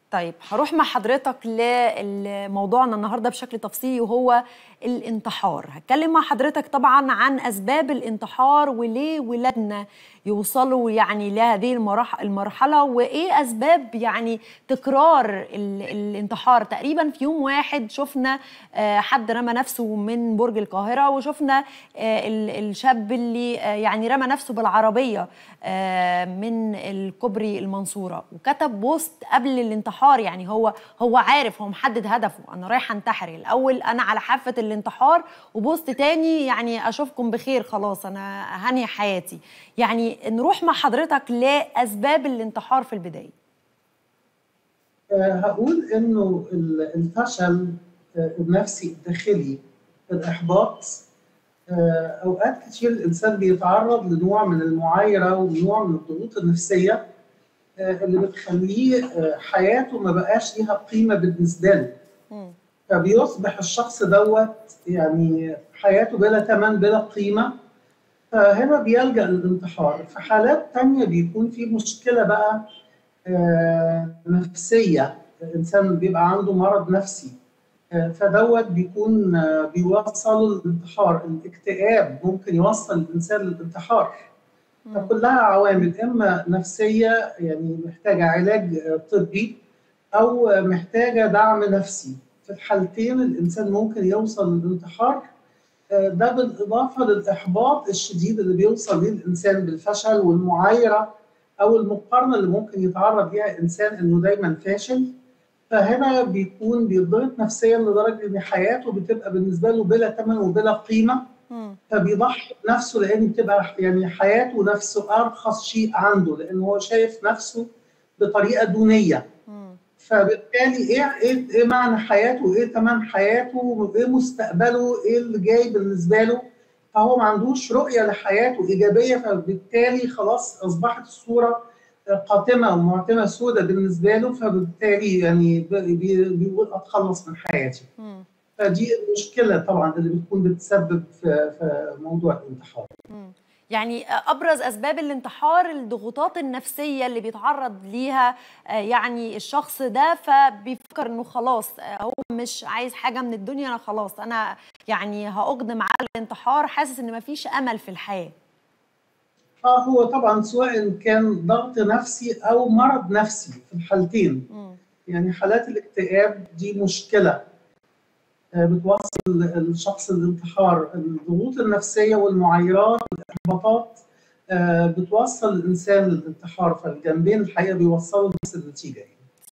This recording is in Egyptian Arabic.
طيب هروح مع حضرتك لموضوعنا النهارده بشكل تفصيلي وهو الانتحار هتكلم مع حضرتك طبعا عن اسباب الانتحار وليه ولادنا يوصلوا يعني لهذه المرح المرحله وايه اسباب يعني تكرار ال الانتحار تقريبا في يوم واحد شفنا آه، حد رمى نفسه من برج القاهره وشفنا آه، ال- الشاب اللي آه، يعني رمى نفسه بالعربيه آه، من الكوبري المنصوره وكتب بوست قبل الانتحار يعني هو هو عارف هو محدد هدفه انا رايح انتحر الاول انا على حافه الانتحار وبوست تاني يعني اشوفكم بخير خلاص انا هنهي حياتي يعني نروح مع حضرتك لاسباب الانتحار في البدايه آه، هقول انه ال- الفشل آه، النفسي الداخلي الاحباط آه، اوقات كتير الانسان بيتعرض لنوع من المعايره ونوع من الضغوط النفسيه آه، اللي بتخليه آه، حياته ما بقاش ليها قيمه بالنسبه له مم. فبيصبح الشخص دوت يعني حياته بلا ثمن بلا قيمه فهنا بيلجأ للانتحار في حالات تانية بيكون في مشكلة بقى آه، نفسية الإنسان بيبقى عنده مرض نفسي آه، فدوت بيكون آه، بيوصل للانتحار الاكتئاب ممكن يوصل الإنسان للانتحار فكلها عوامل إما نفسية يعني محتاجة علاج آه، طبي أو آه، محتاجة دعم نفسي في الحالتين الإنسان ممكن يوصل للانتحار آه، ده بالإضافة للإحباط الشديد اللي بيوصل ليه الإنسان بالفشل والمعايرة أو المقارنة اللي ممكن يتعرض ليها الإنسان إنه دايما فاشل فهنا بيكون بيضغط نفسيا لدرجة إن حياته بتبقى بالنسبة له بلا ثمن وبلا قيمة مم. فبيضحي بنفسه لأن بتبقى يعني حياته نفسه أرخص شيء عنده لأن هو شايف نفسه بطريقة دونية مم. فبالتالي ايه ايه ايه معنى حياته وايه ثمن حياته وايه مستقبله ايه اللي جاي بالنسبه له فهو ما عندوش رؤيه لحياته ايجابيه فبالتالي خلاص اصبحت الصوره قاتمه ومعتمه سودة بالنسبه له فبالتالي يعني بي- بي- بيقول اتخلص من حياتي مم. فدي المشكله طبعا اللي بتكون بتسبب في في موضوع الانتحار مم. يعني ابرز اسباب الانتحار الضغوطات النفسيه اللي بيتعرض ليها آه، يعني الشخص ده فبيفكر انه خلاص آه، هو مش عايز حاجه من الدنيا انا خلاص انا يعني هاقدم على الانتحار حاسس ان مفيش امل في الحياه اه هو طبعا سواء كان ضغط نفسي او مرض نفسي في الحالتين مم. يعني حالات الاكتئاب دي مشكلة آه، بتوصل الشخص للانتحار الضغوط النفسية والمعايرات والإحباطات آه، بتوصل الإنسان للانتحار فالجنبين الحقيقة بيوصلوا لنفس النتيجة يعني.